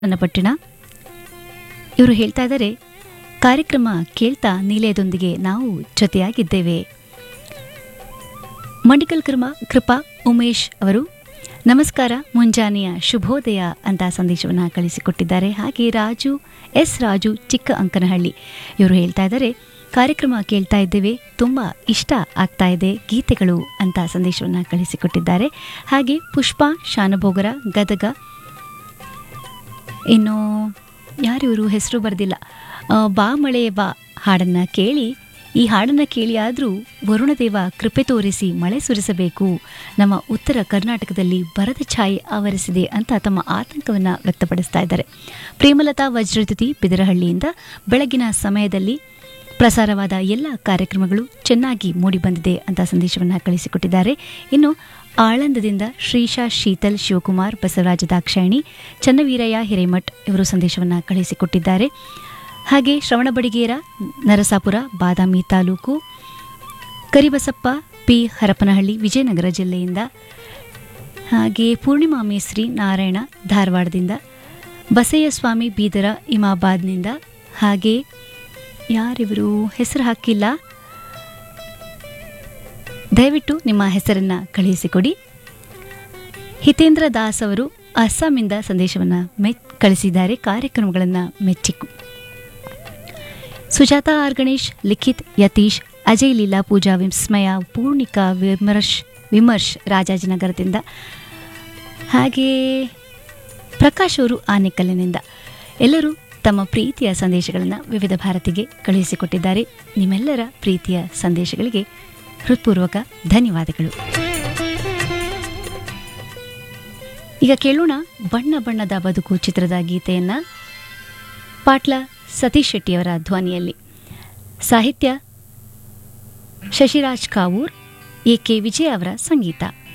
ಚನ್ನಪಟ್ಟಣ ಇವರು ಹೇಳ್ತಾ ಇದ್ದಾರೆ ಕಾರ್ಯಕ್ರಮ ಕೇಳ್ತಾ ನೀಲೆಯದೊಂದಿಗೆ ನಾವು ಜೊತೆಯಾಗಿದ್ದೇವೆ ಮಂಡಿಕಲ್ ಕೃಮ ಕೃಪಾ ಉಮೇಶ್ ಅವರು ನಮಸ್ಕಾರ ಮುಂಜಾನೆಯ ಶುಭೋದಯ ಅಂತ ಸಂದೇಶವನ್ನು ಕಳಿಸಿಕೊಟ್ಟಿದ್ದಾರೆ ಹಾಗೆ ರಾಜು ಎಸ್ ರಾಜು ಚಿಕ್ಕ ಅಂಕನಹಳ್ಳಿ ಇವರು ಹೇಳ್ತಾ ಇದ್ದಾರೆ ಕಾರ್ಯಕ್ರಮ ಕೇಳ್ತಾ ಇದ್ದೇವೆ ತುಂಬ ಇಷ್ಟ ಆಗ್ತಾ ಇದೆ ಗೀತೆಗಳು ಅಂತ ಸಂದೇಶವನ್ನು ಕಳಿಸಿಕೊಟ್ಟಿದ್ದಾರೆ ಹಾಗೆ ಪುಷ್ಪಾ ಶಾನಭೋಗರ ಗದಗ ಇನ್ನು ಯಾರಿವರು ಹೆಸರು ಬರೆದಿಲ್ಲ ಆ, ಬಾ ಮಳೆ ಬಾ ಹಾಡನ್ನು ಕೇಳಿ ಈ ಹಾಡನ್ನು ಕೇಳಿ ಆದರೂ ವರುಣದೇವ ಕೃಪೆ ತೋರಿಸಿ ಮಳೆ ಸುರಿಸಬೇಕು ನಮ್ಮ ಉತ್ತರ ಕರ್ನಾಟಕದಲ್ಲಿ ಬರದ ಛಾಯೆ ಆವರಿಸಿದೆ ಅಂತ ತಮ್ಮ ಆತಂಕವನ್ನು ವ್ಯಕ್ತಪಡಿಸ್ತಾ ಇದ್ದಾರೆ ಪ್ರೇಮಲತಾ ವಜ್ರದ್ಯುತಿ ಬಿದರಹಳ್ಳಿಯಿಂದ ಬೆಳಗಿನ ಸಮಯದಲ್ಲಿ ಪ್ರಸಾರವಾದ ಎಲ್ಲ ಕಾರ್ಯಕ್ರಮಗಳು ಚೆನ್ನಾಗಿ ಮೂಡಿಬಂದಿದೆ ಅಂತ ಸಂದೇಶವನ್ನು ಕಳಿಸಿಕೊಟ್ಟಿದ್ದಾರೆ ಇನ್ನು ಆಳಂದದಿಂದ ಶ್ರೀಶಾ ಶೀತಲ್ ಶಿವಕುಮಾರ್ ಬಸವರಾಜ ದಾಕ್ಷಾಯಿಣಿ ಚನ್ನವೀರಯ್ಯ ಹಿರೇಮಠ್ ಇವರು ಸಂದೇಶವನ್ನು ಕಳಿಸಿಕೊಟ್ಟಿದ್ದಾರೆ ಹಾಗೆ ಶ್ರವಣಬಡಿಗೇರ ನರಸಾಪುರ ಬಾದಾಮಿ ತಾಲೂಕು ಕರಿಬಸಪ್ಪ ಪಿ ಹರಪನಹಳ್ಳಿ ವಿಜಯನಗರ ಜಿಲ್ಲೆಯಿಂದ ಹಾಗೆ ಪೂರ್ಣಿಮಾ ಮೇಸ್ರಿ ನಾರಾಯಣ ಧಾರವಾಡದಿಂದ ಬಸಯ್ಯಸ್ವಾಮಿ ಬೀದರ ಇಮಾಬಾದ್ನಿಂದ ಹಾಗೆ ಯಾರಿವರು ಹೆಸರು ಹಾಕಿಲ್ಲ ದಯವಿಟ್ಟು ನಿಮ್ಮ ಹೆಸರನ್ನು ಕಳುಹಿಸಿಕೊಡಿ ಹಿತೇಂದ್ರ ದಾಸ್ ಅವರು ಅಸ್ಸಾಮಿಂದ ಸಂದೇಶವನ್ನು ಮೆ ಕಳಿಸಿದ್ದಾರೆ ಕಾರ್ಯಕ್ರಮಗಳನ್ನು ಮೆಚ್ಚಿ ಸುಜಾತಾ ಆರ್ ಗಣೇಶ್ ಲಿಖಿತ್ ಯತೀಶ್ ಅಜಯ್ ಲೀಲಾ ಪೂಜಾ ವಿಸ್ಮಯ ಪೂರ್ಣಿಕಾ ವಿಮರ್ಶ್ ವಿಮರ್ಶ್ ರಾಜಾಜಿನಗರದಿಂದ ಹಾಗೆ ಪ್ರಕಾಶ್ ಅವರು ಆನೆಕಲ್ಲಿನಿಂದ ಎಲ್ಲರೂ ತಮ್ಮ ಪ್ರೀತಿಯ ಸಂದೇಶಗಳನ್ನು ವಿವಿಧ ಭಾರತಿಗೆ ಕಳುಹಿಸಿಕೊಟ್ಟಿದ್ದಾರೆ ನಿಮ್ಮೆಲ್ಲರ ಪ್ರೀತಿಯ ಸಂದೇಶಗಳಿಗೆ ಹೃತ್ಪೂರ್ವಕ ಧನ್ಯವಾದಗಳು ಈಗ ಕೇಳೋಣ ಬಣ್ಣ ಬಣ್ಣದ ಬದುಕು ಚಿತ್ರದ ಗೀತೆಯನ್ನ ಪಾಟ್ಲ ಸತೀಶ್ ಶೆಟ್ಟಿಯವರ ಧ್ವನಿಯಲ್ಲಿ ಸಾಹಿತ್ಯ ಶಶಿರಾಜ್ ಕಾವೂರ್ ಎ ಕೆ ವಿಜಯ್ ಅವರ ಸಂಗೀತ